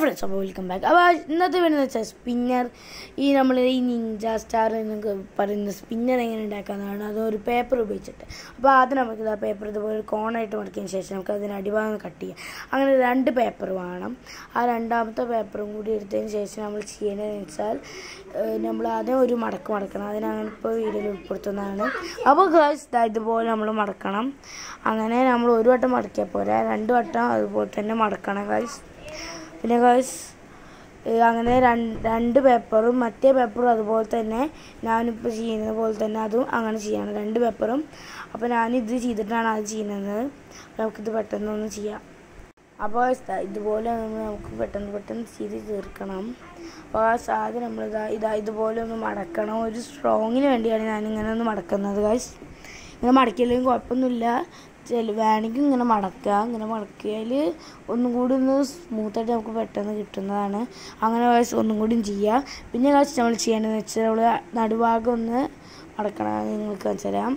friends അപ്പോൾ welcome back അപ്പോൾ ഇന്നത്തെ വരുന്നത് വെച്ചാൽ സ്പിന്നർ ഈ നമ്മൾ ഈ നിഞ്ച സ്റ്റാർ എന്നൊക്കെ പറയുന്ന സ്പിന്നർ എങ്ങനെ ഉണ്ടാക്കാമെന്നാണ് അത് ഒരു പേപ്പർ ഉപയോഗിച്ചിട്ട് അപ്പോൾ ആദ്യം നമുക്ക് ആ പേപ്പർ ഇതുപോലെ ഒരു കോണായിട്ട് മടക്കിയതിന് ശേഷം നമുക്ക് അതിന് അടിഭാഗം കട്ട് ചെയ്യാം അങ്ങനെ രണ്ട് പേപ്പർ വേണം ആ രണ്ടാമത്തെ പേപ്പറും കൂടി എടുത്തതിന് ശേഷം നമ്മൾ ചെയ്യേണ്ടതെന്ന് വെച്ചാൽ നമ്മൾ ആദ്യം ഒരു മടക്ക് മടക്കണം അതിനങ്ങനെ ഇപ്പോൾ വീഡിയോയിൽ ഉൾപ്പെടുത്തുന്നതാണ് അപ്പോൾ ഗേൾസ് ഇതുപോലെ നമ്മൾ മടക്കണം അങ്ങനെ നമ്മൾ ഒരു വട്ടം മടക്കിയാൽ പോരാ രണ്ട് വട്ടം അതുപോലെ തന്നെ മടക്കണം ഗേൾസ് പിന്നെ ഗേൾസ് അങ്ങനെ രണ്ട് രണ്ട് പേപ്പറും മറ്റേ പേപ്പറും അതുപോലെ തന്നെ ഞാനിപ്പോൾ ചെയ്യുന്നത് പോലെ തന്നെ അതും അങ്ങനെ ചെയ്യണം രണ്ട് പേപ്പറും അപ്പോൾ ഞാനിത് ചെയ്തിട്ടാണ് അത് ചെയ്യുന്നത് നമുക്കിത് പെട്ടെന്നൊന്ന് ചെയ്യാം അപ്പോൾ ഇതുപോലെ നമുക്ക് പെട്ടെന്ന് പെട്ടെന്ന് ചെയ്ത് തീർക്കണം അപ്പോൾ ആ സാധനം നമ്മൾ ഇതാ ഇതാ ഇതുപോലെ ഒന്ന് മടക്കണം ഒരു സ്ട്രോങ്ങിന് വേണ്ടിയാണ് ഞാനിങ്ങനെ ഒന്ന് മടക്കുന്നത് ഗൈസ് ഇങ്ങനെ മടക്കിയില്ലെങ്കിൽ കുഴപ്പമൊന്നുമില്ല ചില വേണമെങ്കിൽ ഇങ്ങനെ മടക്കുക ഇങ്ങനെ മടക്കിയാൽ ഒന്നും കൂടി ഒന്ന് സ്മൂത്തായിട്ട് നമുക്ക് പെട്ടെന്ന് കിട്ടുന്നതാണ് അങ്ങനെ വയസ്സ് ഒന്നും കൂടിയും ചെയ്യുക പിന്നെ കാശ് നമ്മൾ ചെയ്യേണ്ടതെന്ന് വെച്ചാൽ നമ്മൾ നടുഭാഗം ഒന്ന് മടക്കണം നിങ്ങൾക്ക് വെച്ചുതരാം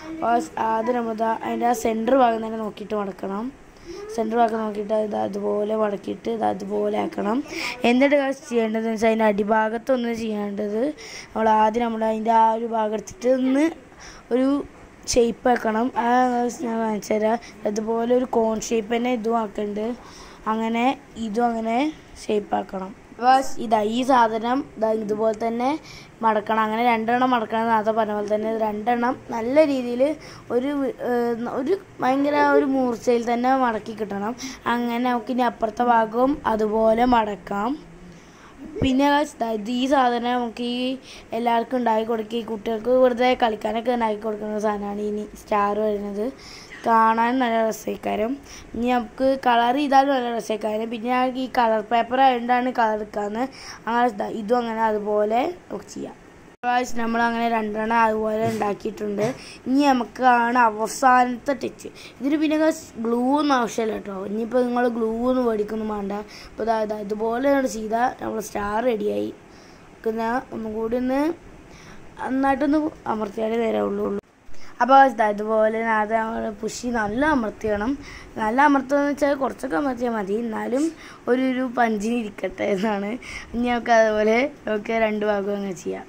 ആദ്യം നമ്മൾ അതിൻ്റെ ആ സെൻറ്റർ ഭാഗം തന്നെ നോക്കിയിട്ട് മടക്കണം സെൻറ്റർ ഭാഗം നോക്കിയിട്ട് ഇത് അതുപോലെ മടക്കിയിട്ട് ഇത് അതുപോലെ ആക്കണം എന്നിട്ട് കാശ് ചെയ്യേണ്ടതെന്ന് വെച്ചാൽ അതിൻ്റെ അടിഭാഗത്തൊന്ന് ചെയ്യേണ്ടത് നമ്മൾ ആദ്യം നമ്മൾ അതിൻ്റെ ആ ഒരു ഭാഗം എടുത്തിട്ട് ഒന്ന് ഒരു ഷേപ്പ് ആക്കണം ആ ഞാൻ കാണിച്ചു തരാം അതുപോലെ ഒരു കോൺ ഷേപ്പ് തന്നെ ഇതും ആക്കുന്നുണ്ട് അങ്ങനെ ഇതും അങ്ങനെ ഷേപ്പ് ആക്കണം ബസ് ഇതാ ഈ സാധനം ഇതാ ഇതുപോലെ തന്നെ മടക്കണം അങ്ങനെ രണ്ടെണ്ണം മടക്കണം നേരത്തെ പറഞ്ഞ പോലെ തന്നെ രണ്ടെണ്ണം നല്ല രീതിയിൽ ഒരു ഒരു ഭയങ്കര ഒരു മൂർച്ചയിൽ തന്നെ മടക്കി കിട്ടണം അങ്ങനെ നമുക്ക് ഇനി അപ്പുറത്തെ ഭാഗവും അതുപോലെ മടക്കാം പിന്നെ ഇത് ഈ സാധനം നമുക്ക് ഈ എല്ലാവർക്കും ഉണ്ടാക്കി കൊടുക്കുക ഈ കുട്ടികൾക്ക് വെറുതെ കളിക്കാനൊക്കെ ഉണ്ടാക്കി കൊടുക്കുന്ന സാധനമാണ് ഈ സ്റ്റാർ വരുന്നത് കാണാൻ നല്ല രസക്കാരം ഇനി നമുക്ക് കളർ ചെയ്താലും നല്ല രസക്കാരം പിന്നെ ഞങ്ങൾക്ക് ഈ കളർ പേപ്പർ ആയതുകൊണ്ടാണ് കളർ എടുക്കാന്ന് അങ്ങനെ ഇതും അങ്ങനെ അതുപോലെ നമുക്ക് ചെയ്യാം പ്രാവശ്യം നമ്മൾ അങ്ങനെ രണ്ടെണ്ണം അതുപോലെ ഉണ്ടാക്കിയിട്ടുണ്ട് ഇനി നമുക്കാണ് അവസാനത്തെ ടച്ച് ഇതിന് പിന്നെ ഗ്ലൂ ഒന്നും ആവശ്യമില്ല കേട്ടോ ഇനിയിപ്പോൾ നിങ്ങൾ ഗ്ലൂ ഒന്നും മേടിക്കൊന്നും വേണ്ട ഇപ്പോൾ ഇതാ ഇതുപോലെ ചെയ്താൽ നമ്മൾ സ്റ്റാർ റെഡിയായി പിന്നെ ഒന്നും കൂടി ഒന്ന് നന്നായിട്ടൊന്ന് അമർത്തിയാലേ തരാവുള്ളൂ അപ്പോൾ ഇതുപോലെ അത് പുഷി നല്ല അമർത്തിയണം നല്ല അമർത്തുകയെന്ന് വെച്ചാൽ കുറച്ചൊക്കെ അമർത്തിയാൽ മതി എന്നാലും ഒരു ഒരു പഞ്ചിന് ഇരിക്കട്ടെ എന്നാണ് ഇനി നമുക്ക് അതുപോലെ നമുക്ക് രണ്ട് ഭാഗവും അങ്ങ് ചെയ്യാം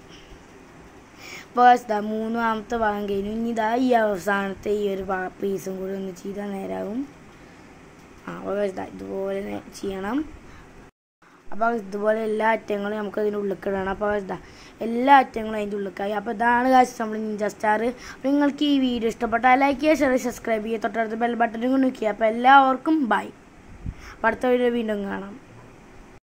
അപ്പോൾ ഇതാ മൂന്നാമത്തെ ഭാഗം കഴിഞ്ഞു ഇനി ഇതാ ഈ അവസാനത്തെ ഈ ഒരു പീസും കൂടി ഒന്ന് ചെയ്താൽ നേരാവും ആ അപ്പോൾ ഇതാ ഇതുപോലെ ചെയ്യണം അപ്പോൾ ഇതുപോലെ എല്ലാ അറ്റങ്ങളും നമുക്ക് അതിൻ്റെ ഉള്ളിക്കിടണം അപ്പോൾ ഇതാ എല്ലാ അറ്റങ്ങളും അതിൻ്റെ ഉള്ളിക്കായി അപ്പോൾ ഇതാണ് കാശ് നമ്മൾ നിഞ്ച സ്റ്റാർ അപ്പോൾ നിങ്ങൾക്ക് ഈ വീഡിയോ ഇഷ്ടപ്പെട്ടാൽ ലൈക്ക് ചെയ്യുക ഷെയർ സബ്സ്ക്രൈബ് ചെയ്യുക തൊട്ടടുത്ത് ബെൽ ബട്ടനും കൊണ്ട് നോക്കിയാൽ അപ്പോൾ എല്ലാവർക്കും ബൈ അപ്പോൾ അടുത്ത വീഡിയോ വീണ്ടും കാണാം